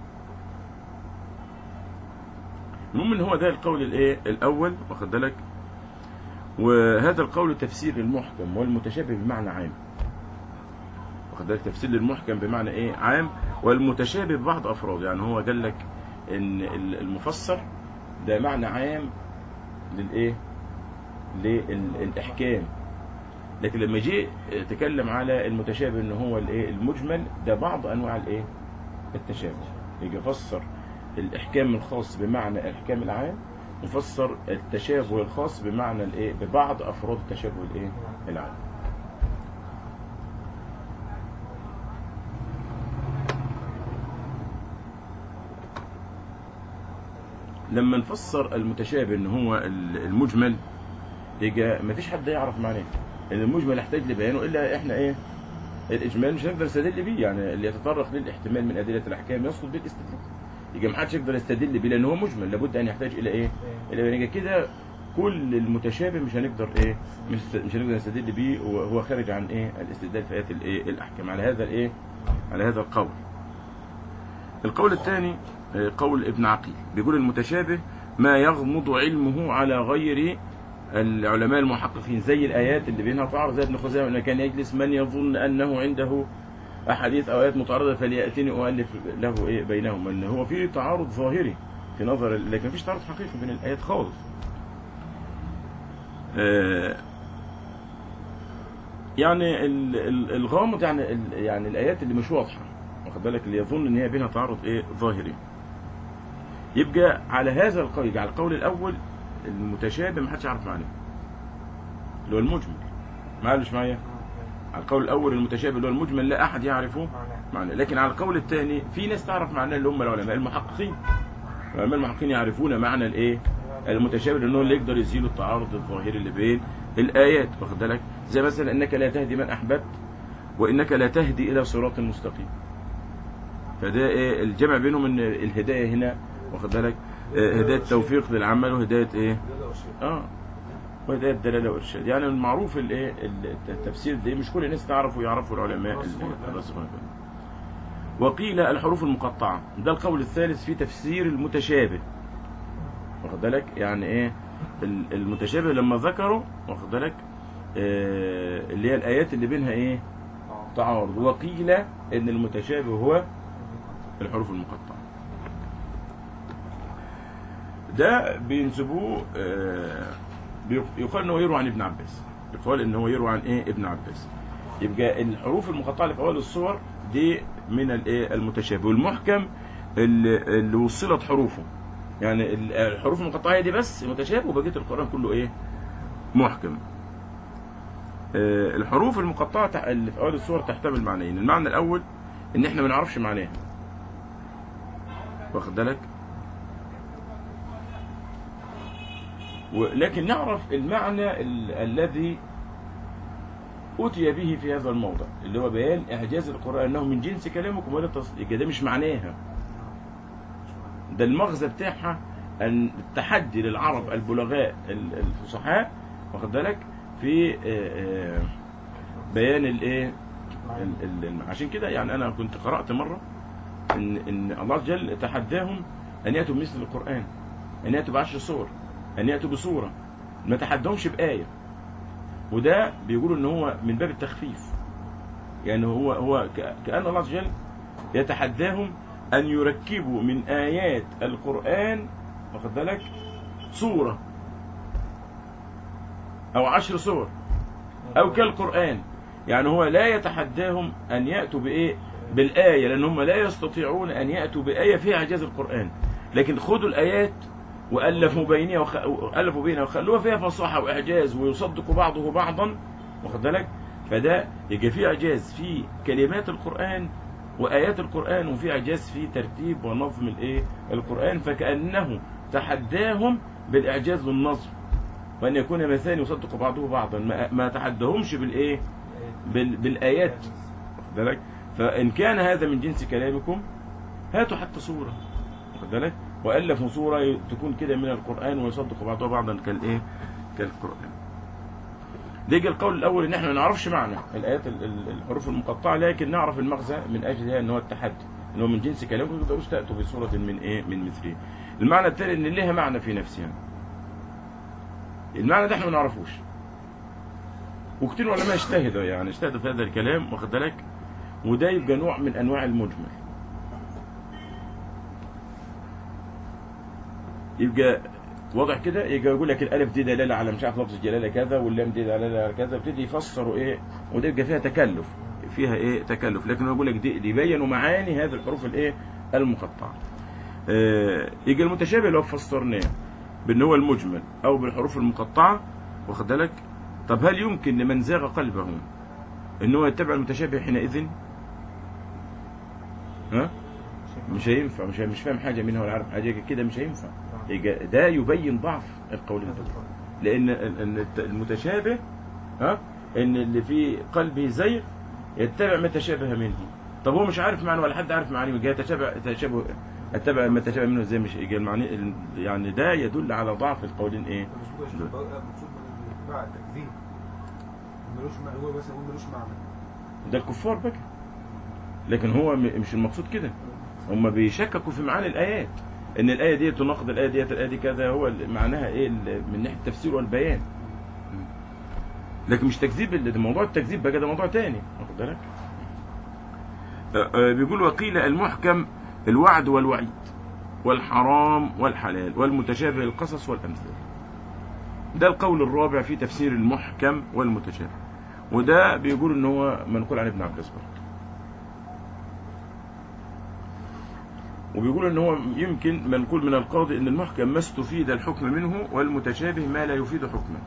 المهم ان هو ده القول الايه الاول واخد بالك وهذا القول تفسير المحكم والمتشابه بمعنى عام واخد بالك تفسير للمحكم بمعنى ايه عام والمتشابه ببعض افراد يعني هو قال لك ان المفسر ده معنى عام للايه للاحكام لكن لما جه تكلم على المتشابه ان هو الايه المجمل ده بعض انواع الايه التشابه يجي يفسر الاحكام الخاص بمعنى الاحكام العام وفسر التشابه الخاص بمعنى الايه ببعض افراد التشابه الايه العام لما نفسر المتشابه ان هو المجمل يجي ما فيش حد يعرف معناه ان المجمل يحتاج لبيانه الا احنا ايه الاجمال مش هنقدر نستدل بيه يعني اللي يتطرق للاحتمال من ادله الاحكام يسقط بالاستدلال يجي ما حدش يقدر يستدل بيه لان هو مجمل لابد ان يحتاج الى ايه الى بيان يجي كده كل المتشابه مش هنقدر ايه مش مش هنقدر نستدل بيه وهو خارج عن ايه الاستدلال في ايات الايه الاحكام على هذا الايه على هذا القول القول الثاني قول ابن عقيل بيقول المتشابه ما يغمض علمه على غير العلماء المحققين زي الآيات اللي بينها تعارض زي ابن خزيمة أنه كان يجلس من يظن أنه عنده أحاديث أو آيات متعارضة فليأتني أؤلف له إيه بينهم أن هو في تعارض ظاهري في نظر لكن مفيش تعارض حقيقي بين الآيات خالص آه يعني الغامض يعني يعني الآيات اللي مش واضحة واخد بالك اللي يظن ان هي بينها تعارض ايه ظاهري يبقى على هذا القول يبقى على القول الاول المتشابه ما حدش يعرف معناه اللي هو المجمل معلش معايا على القول الاول المتشابه اللي هو المجمل لا احد يعرفه معناه لكن على القول الثاني في ناس تعرف معناه اللي هم العلماء المحققين العلماء المحققين يعرفون معنى الايه المتشابه لانه اللي يقدر يزيل التعارض الظاهري اللي بين الايات واخد بالك زي مثلا انك لا تهدي من احببت وانك لا تهدي الى صراط مستقيم فده ايه الجمع بينهم ان الهدايه هنا واخد بالك آه هدايه توفيق للعمل وهدايه ايه اه وهدايه دلاله وارشاد يعني المعروف الايه التفسير ده مش كل الناس تعرفه ويعرفوا العلماء الراسخون وقيل الحروف المقطعه ده القول الثالث في تفسير المتشابه واخد بالك يعني ايه المتشابه لما ذكروا واخد بالك آه اللي هي الايات اللي بينها ايه تعارض وقيل ان المتشابه هو الحروف المقطعة ده بينسبوه يقال انه يروى عن ابن عباس يقال ان هو يروى عن ايه ابن عباس يبقى الحروف المقطعة اللي في اول الصور دي من الايه المتشابه والمحكم اللي, اللي وصلت حروفه يعني الحروف المقطعة دي بس متشابه وبقية القرآن كله ايه محكم الحروف المقطعة اللي في اول الصور تحتمل معنيين المعنى الاول ان احنا ما نعرفش معناها واخد بالك ولكن نعرف المعنى ال الذي أتي به في هذا الموضع اللي هو بيان إعجاز القرآن أنه من جنس كلامكم ولا تصديق ده مش معناها ده المغزى بتاعها أن التحدي للعرب البلغاء الفصحاء واخد بالك في بيان الايه عشان كده يعني انا كنت قرات مره ان ان الله عز وجل تحداهم ان ياتوا بمثل القران ان ياتوا بعشر صور ان ياتوا بصوره ما تحدهمش بايه وده بيقولوا ان هو من باب التخفيف يعني هو هو كان الله عز وجل يتحداهم ان يركبوا من ايات القران واخد بالك صوره او عشر صور او كالقران يعني هو لا يتحداهم ان ياتوا بايه بالآية لأن هم لا يستطيعون أن يأتوا بآية فيها إعجاز القرآن لكن خدوا الآيات وألفوا بينها وخ... وألفوا بينها وخلوها فيها فصاحة وإعجاز ويصدق بعضه بعضا واخد بالك فده يجي فيه إعجاز في كلمات القرآن وآيات القرآن وفي إعجاز في ترتيب ونظم الإيه القرآن فكأنه تحداهم بالإعجاز والنظم وأن يكون مثال يصدق بعضه بعضا ما, ما تحدهمش بالإيه بال... بالآيات واخد بالك فإن كان هذا من جنس كلامكم هاتوا حتى صورة واخد بالك وألفوا صورة ي- تكون كده من القرآن ويصدق بعضها بعضا كالإيه كالقرآن ده يجي القول الأول إن إحنا ما نعرفش معنى الآيات ال- ال- الحروف المقطعة لكن نعرف المغزى من أجلها إن هو التحدي إن هو من جنس كلامكم ما تقدروش تأتوا بصورة من إيه من مثله المعنى الثاني إن لها معنى في نفسها المعنى ده إحنا ما نعرفوش وكتير علماء اجتهدوا يعني اجتهدوا في هذا الكلام واخد بالك وده يبقى نوع من انواع المجمل يبقى واضح كده يبقى يقول لك الالف دي دلاله على مش عارف لفظ الجلاله كذا واللام دي دلاله على كذا يبتدي يفسروا ايه وده يبقى فيها تكلف فيها ايه تكلف لكن هو يقول لك دي دي يبينوا معاني هذه الحروف الايه المقطعه آه يجي المتشابه لو فسرناه بان هو المجمل او بالحروف المقطعه واخد بالك طب هل يمكن لمن زاغ قلبه ان هو يتبع المتشابه حينئذ ها مش هينفع مش مش فاهم حاجه منها ولا عارف حاجه كده مش هينفع يجي- ده يبين ضعف القول الأول لان ان الت- المتشابه ها ان اللي في قلبه زيغ يتبع ما تشابه منه طب هو مش عارف معنى ولا حد عارف معنى يجي يتشابه تشابه اتبع ما تشابه منه ازاي مش يجي المعني يعني ده يدل على ضعف القولين ايه مقصود مع التكذيب ملوش معنى هو مثلا يقول ملوش معنى ده الكفار بقى لكن هو م- مش المقصود كده هم بيشككوا في معاني الايات ان الايه دي تناقض الايه ديت الايه دي كذا هو ال- معناها ايه ال- من ناحيه التفسير والبيان لكن مش تكذيب ال- ده موضوع التكذيب بقى ده موضوع تاني واخد بالك آه، آه، بيقول وقيل المحكم الوعد والوعيد والحرام والحلال والمتشابه القصص والامثال ده القول الرابع في تفسير المحكم والمتشابه وده بيقول ان هو منقول عن ابن عباس برضه وبيقول ان هو يمكن منقول من القاضي ان المحكم ما استفيد الحكم منه والمتشابه ما لا يفيد حكما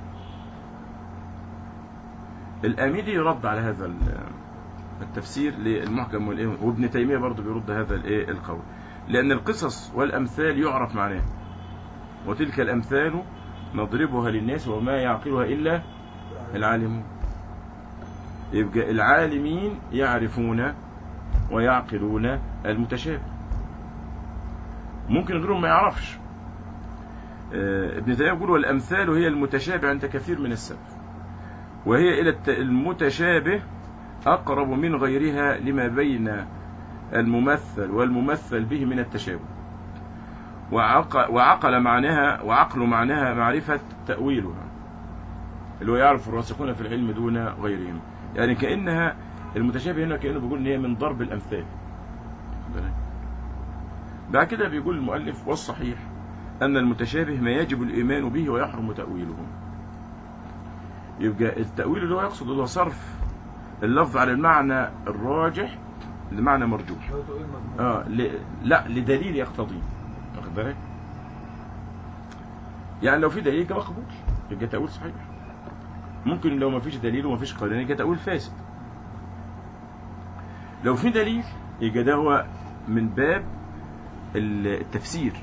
الآمدي رد على هذا ال- التفسير للمحكم والإيه وابن تيمية برضه بيرد هذا الايه القول لأن القصص والأمثال يعرف معناها وتلك الأمثال نضربها للناس وما يعقلها إلا العالمون يبقى العالمين يعرفون ويعقلون المتشابه ممكن غيرهم ما يعرفش آه، ابن تيمية يقول والأمثال هي المتشابه عند كثير من السلف وهي إلى الت- المتشابه أقرب من غيرها لما بين الممثل والممثل به من التشابه وعق- وعقل معناها وعقل معناها معرفة تأويلها اللي هو يعرف الراسخون في العلم دون غيرهم يعني كأنها المتشابه هنا كأنه بيقول إن هي من ضرب الأمثال بعد كده بيقول المؤلف والصحيح أن المتشابه ما يجب الإيمان به ويحرم تأويله يبقى التأويل اللي هو يقصد اللي هو صرف اللفظ على المعنى الراجح لمعنى مرجوح لو تقول مضمون اه ل... لا لدليل يقتضيه واخد بالك يعني لو في دليل يبقى مقبول يبقى تأويل صحيح ممكن لو ما فيش دليل وما فيش قرينه يبقى تأويل فاسد لو في دليل يبقى ده هو من باب التفسير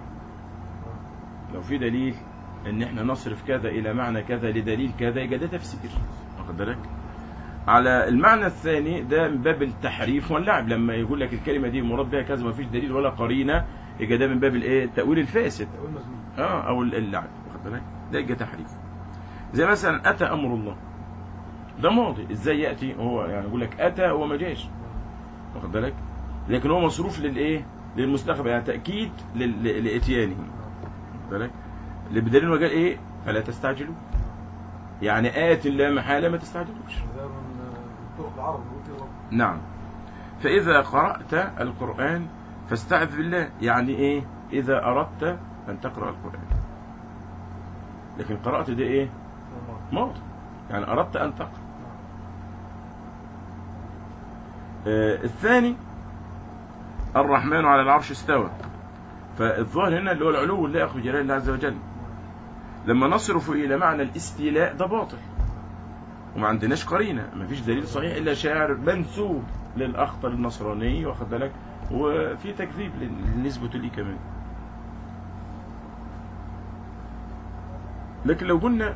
لو في دليل ان احنا نصرف كذا الى معنى كذا لدليل كذا يبقى ده تفسير واخد بالك على المعنى الثاني ده من باب التحريف واللعب لما يقول لك الكلمه دي مراد بها كذا ما فيش دليل ولا قرينه يبقى ده من باب الايه التاويل الفاسد تقول مضمون اه او اللعب واخد بالك ده يبقى تحريف زي مثلا اتى امر الله ده ماضي ازاي ياتي هو يعني يقول لك اتى هو ما جاش واخد بالك لكن هو مصروف للايه للمستقبل يعني تاكيد لل- ل- لاتيانه واخد بالك اللي بدليل انه قال ايه فلا تستعجلوا يعني آت لا محالة ما تستعجلوش ده من طرق العرب بيقول كده برضه. نعم فإذا قرأت القرآن فاستعذ بالله يعني إيه إذا أردت أن تقرأ القرآن لكن قرأت ده إيه ماضي يعني أردت أن تقرأ آه الثاني الرحمن على العرش استوى فالظاهر هنا اللي هو العلو اللائق بجلال الله عز وجل لما نصرف إلى معنى الاستيلاء ده باطل وما عندناش قرينه ما فيش دليل صحيح الا شاعر منسوب للاخطر النصراني واخد بالك وفي تكذيب للنسبة ليه كمان لكن لو قلنا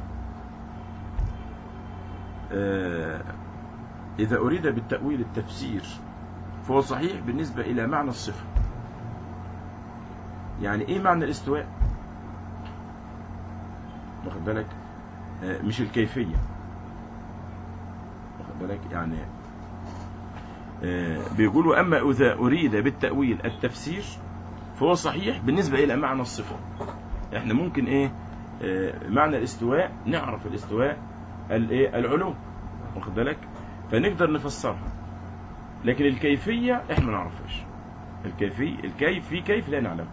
آه، إذا أريد بالتأويل التفسير فهو صحيح بالنسبة إلى معنى الصفة يعني إيه معنى الاستواء واخد بالك آه، مش الكيفية واخد بالك يعني آه، بيقولوا أما إذا أريد بالتأويل التفسير فهو صحيح بالنسبة إلى معنى الصفة احنا ممكن ايه آه، معنى الاستواء نعرف الاستواء الايه العلو واخد بالك فنقدر نفسرها لكن الكيفية احنا ما نعرفهاش الكيفية الكيف في كيف لا نعلم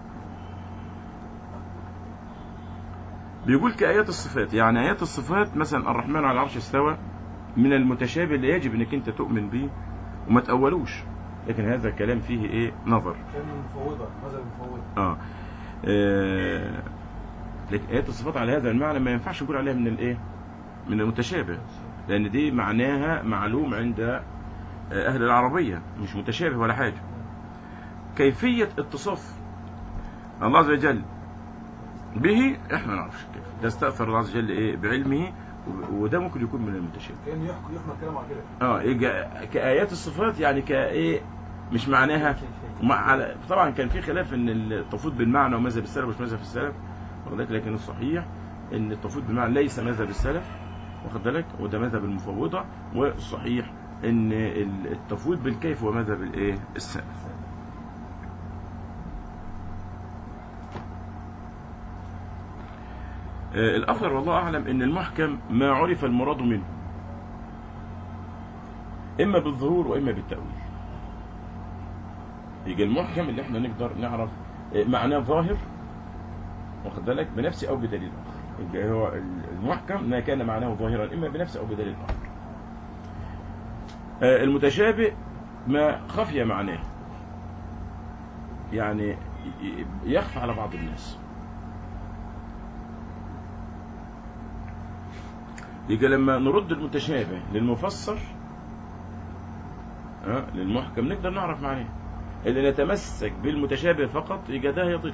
بيقول كآيات الصفات يعني آيات الصفات مثلا الرحمن على العرش استوى من المتشابه اللي يجب انك انت تؤمن به وما تأولوش لكن هذا الكلام فيه ايه نظر كان المفوضة ماذا المفوضة اه, آه. لكن آيات الصفات على هذا المعنى ما ينفعش نقول عليها من الايه من المتشابه لأن دي معناها معلوم عند آه، أهل العربية مش متشابه ولا حاجة كيفية اتصاف الله عز وجل به احنا ما نعرفش كيف ده استأثر الله عز وجل ايه بعلمه و- وده ممكن يكون من المتشابه كان يحكي يحمل كلام على كده اه إيه جا- كآيات الصفات يعني كايه مش معناها مع على- طبعا كان في خلاف ان التفويض بالمعنى ومذهب السلف مش مذهب السلف واخد بالك لكن الصحيح ان التفويض بالمعنى ليس مذهب السلف واخد بالك وده مذهب المفوضه والصحيح ان ال- التفويض بالكيف هو مذهب الايه السلف آه، الأثر والله أعلم أن المحكم ما عرف المراد منه إما بالظهور وإما بالتأويل يجي المحكم اللي احنا نقدر نعرف آه، معناه ظاهر واخد بالك بنفسه أو بدليل آخر يبقى هو المحكم ما كان معناه ظاهرا إما بنفسه أو بدليل آخر آه، المتشابه ما خفي معناه يعني ي- ي- يخفى على بعض الناس يبقى لما نرد المتشابه للمفسر ها للمحكم نقدر نعرف معناه اللي نتمسك بالمتشابه فقط يبقى ده يضل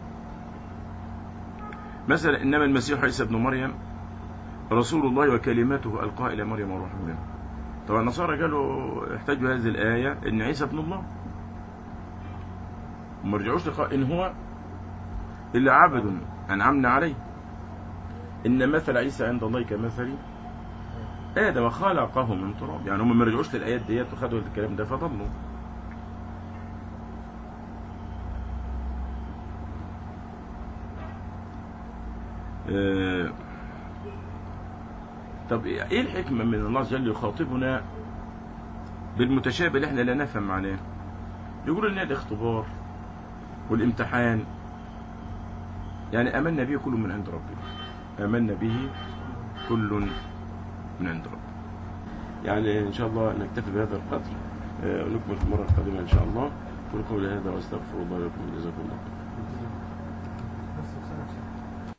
مثلا انما المسيح عيسى ابن مريم رسول الله وكلماته القاها الى مريم وروح منه طبعا النصارى قالوا احتجوا هذه الايه ان عيسى ابن الله وما رجعوش لقاء ان هو الا عبد انعمنا عليه إن مثل عيسى عند الله كمثل آدم خلقه من تراب يعني هم ما رجعوش للآيات ديت وخدوا الكلام ده فضلوا آه، طب ايه الحكمة من الله عز وجل يخاطبنا بالمتشابه اللي احنا لا نفهم معناه يقول ان الاختبار والامتحان يعني امنا به كل من عند ربنا آمنا به كل من عند ربنا يعني إن شاء الله نكتفي بهذا القدر آه، ونكمل في المرة القادمة إن شاء الله قولوا قولي هذا وأستغفر الله لكم جزاكم الله خيرا بس سنة